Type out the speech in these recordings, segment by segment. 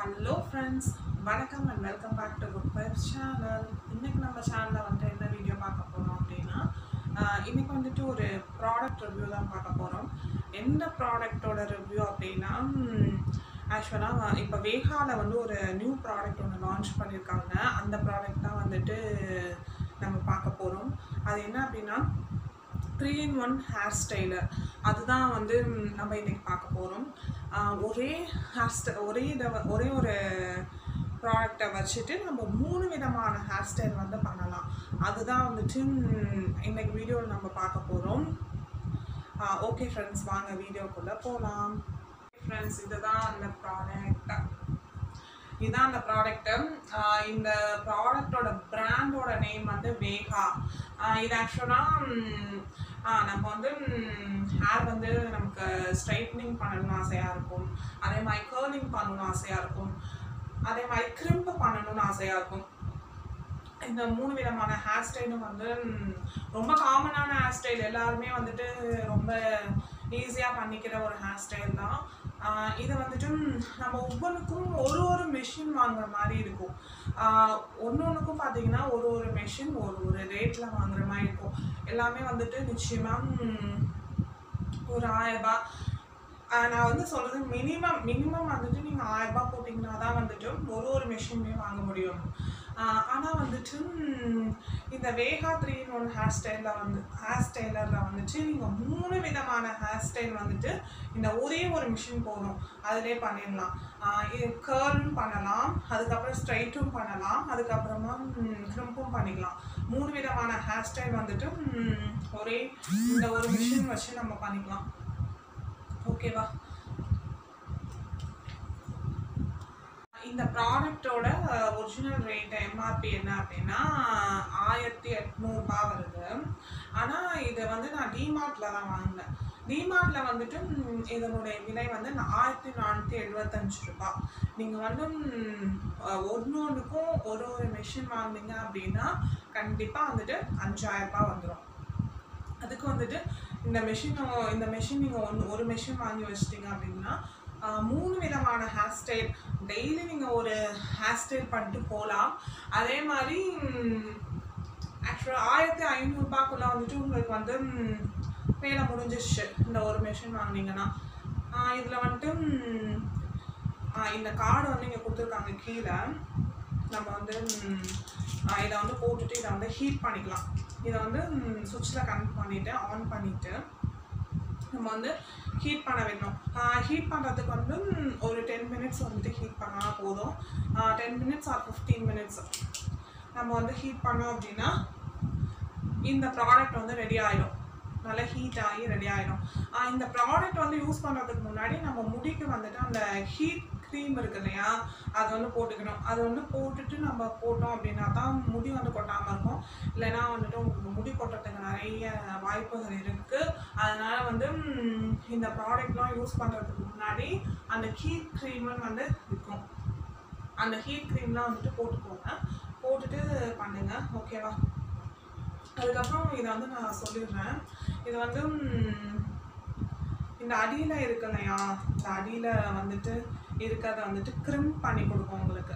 hello friends வணக்கம் and welcome back to good vibes channel இன்னைக்கு நம்ம சேனலில் வந்துட்டு என்ன வீடியோ பார்க்க போகிறோம் அப்படின்னா ஆஹ் இன்னைக்கு வந்துட்டு ஒரு ப்ராடக்ட் ரிவ்யூ தான் பார்க்க போகிறோம் எந்த ப்ராடக்டோட ரிவ்யூ அப்படின்னா ஆக்சுவலாக இப்போ வேகாவில் வந்து ஒரு நியூ ப்ராடக்ட் ஒன்று லான்ச் பண்ணியிருக்காங்க அந்த ப்ராடக்ட் தான் வந்துட்டு நம்ம பார்க்க போகிறோம் அது என்ன அப்படின்னா three in one hair styler அதுதான் வந்து ம், நம்ம இன்னைக்கு பார்க்க போகிறோம் ஒரே ஹேர் ஸ்டை ஒரே இதை வ- ஒரே ஒரு ப்ராடக்டை வச்சுட்டு நம்ம மூணு விதமான ஹேர் ஸ்டைல் வந்து பண்ணலாம் அதுதான் வந்துட்டு ம், இன்னைக்கு வீடியோவில் நம்ம பார்க்க போகிறோம் ஓகே ஃப்ரெண்ட்ஸ் வாங்க வீடியோக்குள்ளே போகலாம் ஃப்ரெண்ட்ஸ் இதுதான் அந்த ப்ராடக்ட் இதுதான் அந்த ப்ராடக்ட்டு இந்த ப்ராடக்டோட பிராண்டோட நேம் வந்து வேகா ஆஹ் இது ஆக்சுவலாக நம்ம வந்து ஹேர் வந்து நமக்கு ஸ்ட்ரைட்னிங் பண்ணணும்னு ஆசையாக இருக்கும் அதே மாதிரி கேர்லிங் பண்ணணும்னு ஆசையாக இருக்கும் அதே மாதிரி கிரிம்ப் பண்ணணும்னு ஆசையாக இருக்கும் இந்த மூணு விதமான ஹேர் ஸ்டைலும் வந்து ம், ரொம்ப காமனான ஹேர் ஸ்டைல் எல்லாருமே வந்துட்டு ரொம்ப ஈஸியாக பண்ணிக்கிற ஒரு ஹேர் ஸ்டைல் தான் ஆஹ் இது வந்துட்டு ம், நம்ம ஒவ்வொன்றுக்கும் ஒரு ஒரு மெஷின் வாங்குற மாதிரி இருக்கும் ஒன்று ஒன்றுக்கும் பார்த்தீங்கன்னா ஒரு ஒரு மெஷின் ஒரு ஒரு ரேட்டில் வாங்குற மாதிரி இருக்கும் எல்லாமே வந்துட்டு நிச்சயமாக ஒரு ஆயிரரூபா ஆஹ் நான் வந்து சொல்கிறது மினிமம் மினிமம் வந்துட்டு நீங்கள் ஆயிரரூபா போட்டிங்கன்னா தான் வந்துட்டு ஒரு ஒரு மெஷினுமே வாங்க முடியும் ஆனால் வந்துட்டு ம், இந்த Vega three in one hair ஸ்டைலில் வந்து ஹேர் ஸ்டைலரில் வந்துட்டு நீங்கள் மூணு விதமான ஹேர் ஸ்டைல் வந்துட்டு இந்த ஒரே ஒரு மிஷின் போதும் அதிலே பண்ணிடலாம் ஆஹ் இது கேர்லும் பண்ணலாம் அதுக்கப்புறம் ஸ்ட்ரைட்டும் பண்ணலாம் அதுக்கப்புறமா க்ரிம்பும் பண்ணிக்கலாம் மூணு விதமான ஹேர் ஸ்டைல் வந்துட்டு ம், ஒரே இந்த ஒரு மிஷின் வச்சு நம்ம பண்ணிக்கலாம் ஓகேவா இந்த ப்ராடக்டோட ஒரிஜினல் ரேட் எம்ஆர்பி என்ன அப்படின்னா ஆயிரத்தி எட்நூறுபா வருது ஆனால் இதை வந்து நான் டிமார்ட்டில் தான் வாங்கினேன் டிமார்ட்டில் வந்துட்டு ம், இதனுடைய விலை வந்து நா- ஆயிரத்தி நானூற்றி எழுபத்தஞ்சு ரூபா நீங்கள் வந்து ஒன்று ஒன்றுக்கும் ஒரு ஒரு மெஷின் வாங்குனீங்க அப்படின்னா கண்டிப்பாக வந்துட்டு அஞ்சாயிரம் ரூபாய் வந்துடும் அதுக்கு வந்துட்டு இந்த மெஷின் இந்த மெஷின் நீங்கள் ஒன்று ஒரு மெஷின் வாங்கி வச்சிட்டீங்க அப்படின்னா ஆஹ், மூணு விதமான ஹேர் ஸ்டைல் டெய்லி நீங்கள் ஒரு ஹேர் ஸ்டைல் பண்ணிட்டு போகலாம் அதே மாதிரி ஆக்சுவலாக ஆயிரத்தி ஐநூறுரூபாக்குள்ளே வந்துட்டு உங்களுக்கு வந்து ம், வேலை முடிஞ்சிருச்சு இந்த ஒரு மெஷின் வாங்குனீங்கன்னா இதில் வந்துட்டு ம், ஆஹ், இந்த கார்டு வந்து இங்கே கொடுத்துருக்காங்க கீழே நம்ம வந்து ம், ஆஹ், இதை வந்து போட்டுட்டு இதை வந்து ஹீட் பண்ணிக்கலாம் இதை வந்து சுவிட்சில் கனெக்ட் பண்ணிவிட்டு ஆன் பண்ணிவிட்டு நம்ம வந்து ஹீட் பண்ண வேணும் ஹீட் பண்ணுறதுக்கு வந்து ம், ஒரு டென் மினிட்ஸ் வந்துட்டு ஹீட் பண்ணால் போதும் ten minutes or fifteen minutes நம்ம வந்து ஹீட் பண்ணோம் அப்படின்னா இந்த ப்ராடக்ட் வந்து ரெடி ஆகிடும் நல்லா ஹீட் ஆகி ரெடி ஆகிடும் இந்த ப்ராடக்ட் வந்து யூஸ் பண்ணுறதுக்கு முன்னாடி நம்ம முடிக்கு வந்துட்டு அந்த ஹீட் க்ரீம் இருக்கு இல்லையா அது வந்து போட்டுக்கணும் அது வந்து போட்டுட்டு நம்ம போட்டோம் அப்படின்னா தான் முடி வந்து கொட்டாமல் இருக்கும் இல்லைன்னா வந்துட்டு உங்களுக்கு முடி கொட்டுறதுக்கு நிறைய வாய்ப்புகள் இருக்குது அதனால் வந்து ம், இந்த ப்ராடக்ட்லாம் யூஸ் பண்ணுறதுக்கு முன்னாடி அந்த ஹீட் க்ரீம்னு வந்து இருக்கும் அந்த ஹீட் க்ரீம்லாம் வந்துட்டு போட்டுக்கோங்க போட்டுட்டு பண்ணுங்க ஓகேவா அதுக்கப்புறம் இதை வந்து நான் சொல்லிடுறேன் இது வந்து ம், இந்த அடியில் இருக்கு இல்லையா இந்த அடியில் வந்துட்டு இருக்கிறத வந்துட்டு க்ரிம் பண்ணி கொடுக்கும் உங்களுக்கு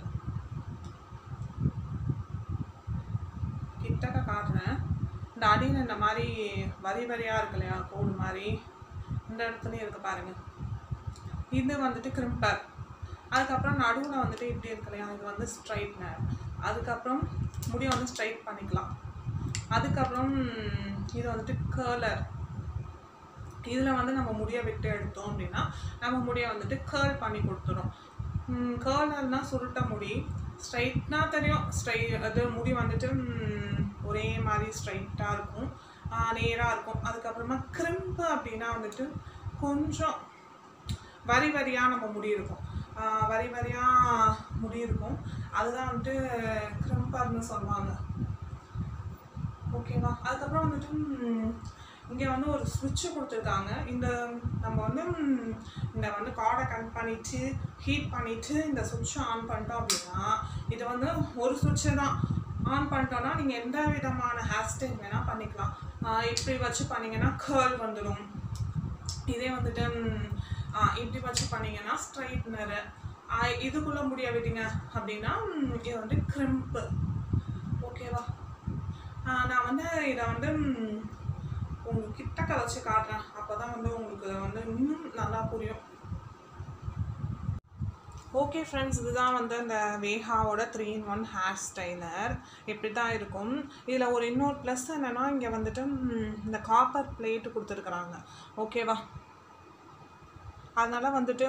கிட்டக்க காட்டுறேன் இந்த அடியில் இந்த மாதிரி வரி வரியாக இருக்கு இல்லையா கோடு மாதிரி இந்த இடத்துலையும் இருக்கு பாருங்க இது வந்துட்டு கிரிம்பர் அதுக்கப்புறம் நடுவில் வந்துட்டு இப்படி இருக்கு இல்லையா இது வந்து ஸ்ட்ரைட்னர் அதுக்கப்புறம் முடியை வந்து ஸ்ட்ரைட் பண்ணிக்கலாம் அதுக்கப்புறம் இது வந்துட்டு கேர்லர் இதில் வந்து நம்ம முடியை விட்டு எடுத்தோம் அப்படின்னா நம்ம முடியை வந்துட்டு கேர்ள் பண்ணி கொடுத்துரும் கேர்லர்னால் சுருட்ட முடி ஸ்ட்ரைட்னா தெரியும் ஸ்ட்ரை அது முடி வந்துட்டு ம், ஒரே மாதிரி ஸ்ட்ரைட்டாக இருக்கும் நேராக இருக்கும் அதுக்கப்புறமா கிரிம்பு அப்படின்னா வந்துட்டு கொஞ்சம் வரி வரியாக நம்ம முடி இருக்கும் ஆஹ் வரி வரியாக முடி இருக்கும் அதுதான் வந்துட்டு கிரிம்பர்னு சொல்லுவாங்க ஓகேவா அதுக்கப்புறம் வந்துட்டு இங்கே வந்து ஒரு சுவிட்சு கொடுத்துருக்காங்க இந்த நம்ம வந்து ம், இந்த வந்து கார்டை கனெக்ட் பண்ணிட்டு ஹீட் பண்ணிட்டு இந்த சுவிட்சை ஆன் பண்ணிட்டோம் அப்படின்னா இது வந்து ஒரு சுவிட்சு தான் ஆன் பண்ணிட்டோம்னா நீங்கள் எந்த விதமான ஹேர் ஸ்டைல் வேணால் பண்ணிக்கலாம் ஆஹ் இப்படி வச்சு பண்ணிங்கன்னா கேர்ள் வந்துடும் இதே வந்துட்டு ம், ஆ, இப்படி வச்சு பண்ணீங்கன்னா ஸ்ட்ரைட்னரு ஆஹ் இதுக்குள்ளே முடிய விட்டீங்க அப்படின்னா ம், இது வந்து கிரிம்ப்பு ஓகேவா ஆஹ் நான் வந்து இதை வந்து ம், உங்களுக்கு கிட்டக்க வச்சு காட்டுறேன் அப்போ தான் வந்து உங்களுக்கு வந்து இன்னும் நல்லா புரியும் ஓகே ஃப்ரெண்ட்ஸ் இதுதான் வந்து அந்த வேகாவோட three in one hair styler இப்படி தான் இருக்கும் இதில் ஒரு இன்னொரு ப்ளஸ் என்னென்னா இங்கே வந்துட்டு ம், இந்த காப்பர் பிளேட்டு கொடுத்துருக்குறாங்க ஓகேவா அதனால் வந்துட்டு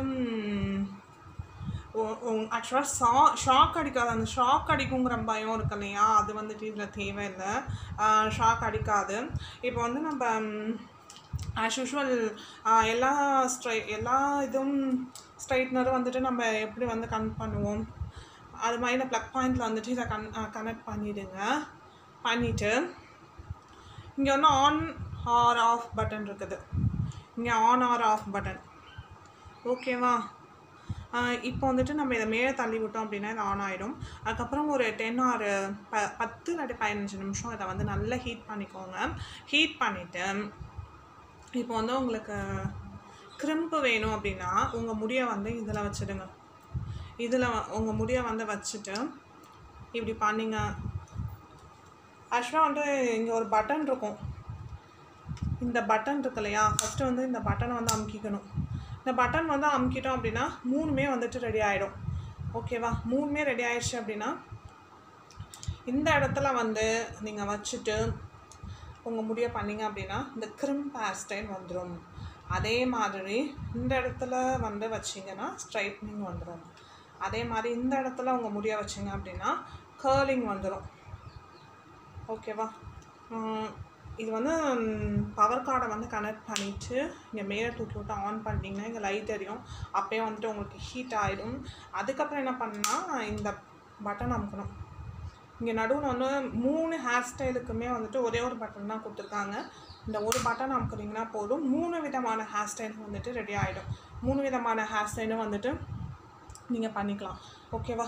ஆக்சுவலாக ஷா ஷாக் அடிக்காது அந்த ஷாக் அடிக்குங்கிற பயம் இருக்கு இல்லையா அது வந்துட்டு இதில் தேவையில்லை ஷாக் அடிக்காது இப்போ வந்து நம்ம ஆஸ் யூஷுவல் எல்லா ஸ்ட்ரை எல்லா இதுவும் ஸ்ட்ரைட்னரும் வந்துட்டு நம்ம எப்படி வந்து கனெக்ட் பண்ணுவோம் அது மாதிரி இந்த ப்ளக் பாயிண்டில் வந்துட்டு இதை கன் கனெக்ட் பண்ணிவிடுங்க பண்ணிவிட்டு இங்கே வந்து ஆன் ஆர் ஆஃப் பட்டன் இருக்குது இங்கே ஆன் ஆர் ஆஃப் பட்டன் ஓகேவா இப்போ வந்துட்டு நம்ம இதை மேலே தள்ளி விட்டோம் அப்படின்னா இது ஆன் ஆகிடும் அதுக்கப்புறம் ஒரு டென் ஆர் ப பத்து இல்லாட்டி பதினஞ்சு நிமிஷம் இதை வந்து நல்லா ஹீட் பண்ணிக்கோங்க ஹீட் பண்ணிவிட்டு இப்போ வந்து உங்களுக்கு கிரிம்பு வேணும் அப்படின்னா உங்கள் முடியை வந்து இதில் வச்சுடுங்க இதில் உங்கள் முடியை வந்து வச்சுட்டு இப்படி பண்ணிங்க ஆக்சுவலாக வந்து இங்கே ஒரு பட்டன் இருக்கும் இந்த பட்டன் இருக்கு இல்லையா ஃபஸ்ட்டு வந்து இந்த பட்டனை வந்து அமுக்கிக்கணும் இந்த பட்டன் வந்து அமுக்கிட்டோம் அப்படின்னா மூணுமே வந்துட்டு ரெடி ஆகிடும் ஓகேவா மூணுமே ரெடி ஆயிடுச்சு அப்படின்னா இந்த இடத்துல வந்து நீங்கள் வச்சுட்டு உங்கள் முடிய பண்ணீங்க அப்படின்னா இந்த கிரிம்ப் ஹேர் ஸ்டைல் வந்துடும் அதே மாதிரி இந்த இடத்துல வந்து வச்சிங்கன்னா ஸ்ட்ரைட்னிங் வந்துடும் அதே மாதிரி இந்த இடத்துல உங்கள் முடிய வச்சிங்க அப்படின்னா கேர்லிங் வந்துடும் ஓகேவா உம், இது வந்து பவர் கார்டை வந்து கனெக்ட் பண்ணிவிட்டு இங்கே மேலே தூக்கி விட்டு ஆன் பண்ணிட்டீங்கன்னா இங்கே லைட் எரியும் அப்போயே வந்துட்டு உங்களுக்கு ஹீட் ஆகிடும் அதுக்கப்புறம் என்ன பண்ணால் இந்த பட்டன் அமுக்கணும் இங்கே நடுவில் வந்து மூணு ஹேர் ஸ்டைலுக்குமே வந்துட்டு ஒரே ஒரு பட்டன் தான் கொடுத்துருக்காங்க இந்த ஒரு பட்டன் அமுக்குறீங்கன்னா போதும் மூணு விதமான ஹேர் ஸ்டைல் வந்துட்டு ரெடி ஆகிடும் மூணு விதமான ஹேர் ஸ்டைலும் வந்துட்டு நீங்கள் பண்ணிக்கலாம் ஓகேவா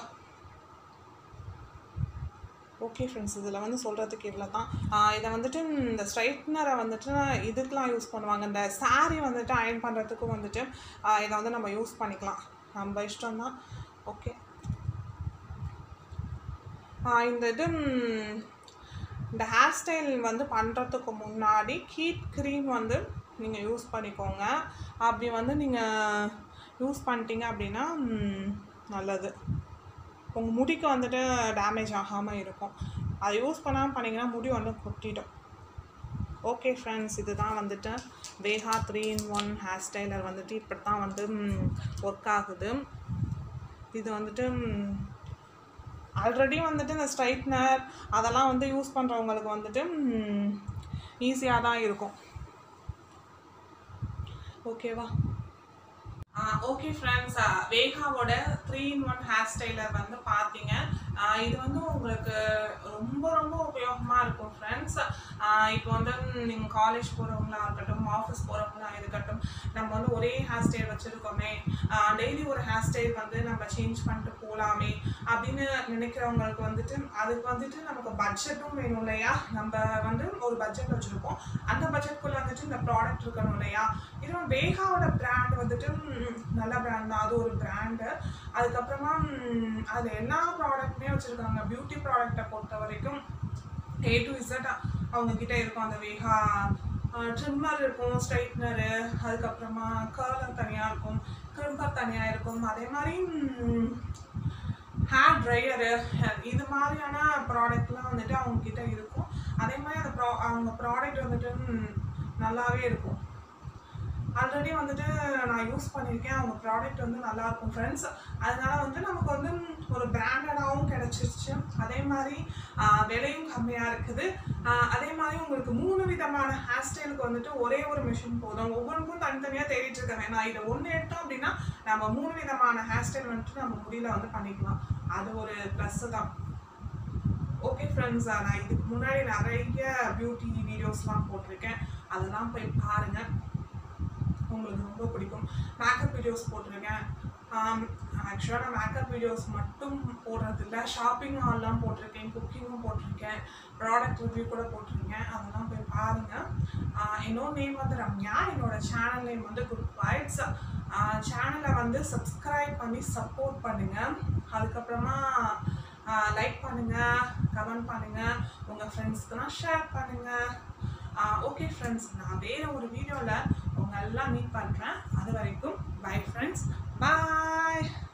ஓகே ஃப்ரெண்ட்ஸ் இதில் வந்து சொல்கிறதுக்கு இவ்வளோ தான் இதை வந்துட்டு இந்த ஸ்ட்ரைட்னரை வந்துட்டு இதுக்கெலாம் யூஸ் பண்ணுவாங்க இந்த saree வந்துட்டு அயன் பண்ணுறதுக்கும் வந்துட்டு ஆஹ் இதை வந்து நம்ம யூஸ் பண்ணிக்கலாம் நம்ம இஷ்டம் தான் ஓகே இந்த இது ம், இந்த ஹேர் ஸ்டைல் வந்து பண்ணுறதுக்கு முன்னாடி ஹீட் க்ரீம் வந்து நீங்கள் யூஸ் பண்ணிக்கோங்க அப்படி வந்து நீங்கள் யூஸ் பண்ணிட்டீங்க அப்படின்னா ம், நல்லது உங்கள் முடிக்கு வந்துட்டு டேமேஜ் ஆகாமல் இருக்கும் அதை யூஸ் பண்ணாமல் பண்ணிங்கன்னா முடி வந்து கொட்டிடும் ஓகே ஃப்ரெண்ட்ஸ் இதுதான் வந்துட்டு Vega three in one hair styler வந்துட்டு இப்படி தான் வந்து ஒர்க் ஆகுது இது வந்துட்டு ஆல்ரெடி வந்துட்டு இந்த ஸ்ட்ரைட்னர் அதெல்லாம் வந்து யூஸ் பண்ணுறவங்களுக்கு வந்துட்டு ஈஸியாக தான் இருக்கும் ஓகேவா ஓகே ஃப்ரெண்ட்ஸ் வேகாவோட three in one hair styler வந்து பார்த்தீங்க ஆஹ் இது வந்து உங்களுக்கு ரொம்ப ரொம்ப உபயோகமாக இருக்கும் ஃப்ரெண்ட்ஸ் இப்போ வந்து நீங்கள் காலேஜ் போகிறவங்களா இருக்கட்டும் ஆஃபீஸ் போகிறவங்களா இருக்கட்டும் நம்ம வந்து ஒரே ஹேர் ஸ்டைல் வச்சுருக்கோமே டெய்லி ஒரு ஹேர் ஸ்டைல் வந்து நம்ம சேஞ்ச் பண்ணிட்டு போகலாமே அப்படின்னு நினைக்கிறவங்களுக்கு வந்துட்டு அதுக்கு வந்துட்டு நமக்கு பட்ஜெட்டும் வேணும் இல்லையா நம்ம வந்து ஒரு பட்ஜெட் வச்சுருப்போம் அந்த பட்ஜெட்குள்ளே வந்துட்டு இந்த ப்ராடக்ட் இருக்கணும் இல்லையா இதுவும் வேகாவோட பிராண்ட் வந்துட்டு ம், நல்ல பிராண்ட் தான் அது ஒரு பிராண்டு அதுக்கப்புறமா ம், அதில் எல்லா ப்ராடக்ட்டுமே வச்சுருக்காங்க பியூட்டி ப்ராடக்ட்டை பொறுத்த வரைக்கும் ஏ டு இசட் அவங்க கிட்ட இருக்கும் அந்த வேகா ட்ரிம்மர் இருக்கும் ஸ்ட்ரைட்னரு அதுக்கப்புறமா கர்லர் தனியாக இருக்கும் கிரிம்பர் தனியாக இருக்கும் அதே மாதிரி ஹேர் ட்ரையரு இது மாதிரியான ப்ராடக்ட்லாம் வந்துட்டு அவங்க கிட்ட இருக்கும் அதே மாதிரி அந்த ப்ரா அவங்க ப்ராடக்ட் வந்துட்டு ம், நல்லாவே இருக்கும் ஆல்ரெடி வந்துட்டு நான் யூஸ் பண்ணியிருக்கேன் அவங்க ப்ராடக்ட் வந்து நல்லா இருக்கும் ஃப்ரெண்ட்ஸ் அதனால வந்து நமக்கு வந்து ஒரு பிராண்டடாகவும் கிடச்சிருச்சு அதே மாதிரி ஆஹ், விலையும் கம்மியாக இருக்குது ஆஹ், அதே மாதிரி உங்களுக்கு மூணு விதமான ஹேர் ஸ்டைலுக்கு வந்துட்டு ஒரே ஒரு மிஷின் போதும் ஒவ்வொன்றுக்கும் தனித்தனியாக தேடிட்டு இருக்க வேணாம் இதை ஒன்று எடுத்தோம் அப்படின்னா நம்ம மூணு விதமான ஹேர் ஸ்டைல் வந்துட்டு நம்ம முடியல வந்து பண்ணிக்கலாம் அது ஒரு ப்ளஸ்ஸு தான் ஓகே ஃப்ரெண்ட்ஸ் நான் இதுக்கு முன்னாடி நிறைய பியூட்டி வீடியோஸ்லாம் போட்டிருக்கேன் அதெல்லாம் போய் பாருங்கள் உங்களுக்கு ரொம்ப பிடிக்கும் மேக்கப் வீடியோஸ் போட்டிருக்கேன் ஆக்சுவலாக நான் மேக்கப் வீடியோஸ் மட்டும் போடுறதில்ல ஷாப்பிங் ஹால்லாம் போட்டிருக்கேன் குக்கிங்கும் போட்டிருக்கேன் ப்ராடக்ட் ரிவ்யூ கூட போட்டிருக்கேன் அதெல்லாம் போய் பாருங்கள் என்னோட நேம் வந்து ரம்யா என்னோட சேனல் நேம் வந்து குட் வைட்ஸ் சேனலை வந்து சப்ஸ்கிரைப் பண்ணி சப்போர்ட் பண்ணுங்கள் அதுக்கப்புறமா லைக் பண்ணுங்கள் கமெண்ட் பண்ணுங்கள் உங்கள் ஃப்ரெண்ட்ஸ்க்கெலாம் ஷேர் பண்ணுங்கள் ஓகே ஃப்ரெண்ட்ஸ் நான் வேறு ஒரு வீடியோவில் உங்கள் எல்லாம் மீட் பண்ணுறேன் அது வரைக்கும் பை ஃப்ரெண்ட்ஸ் பாய்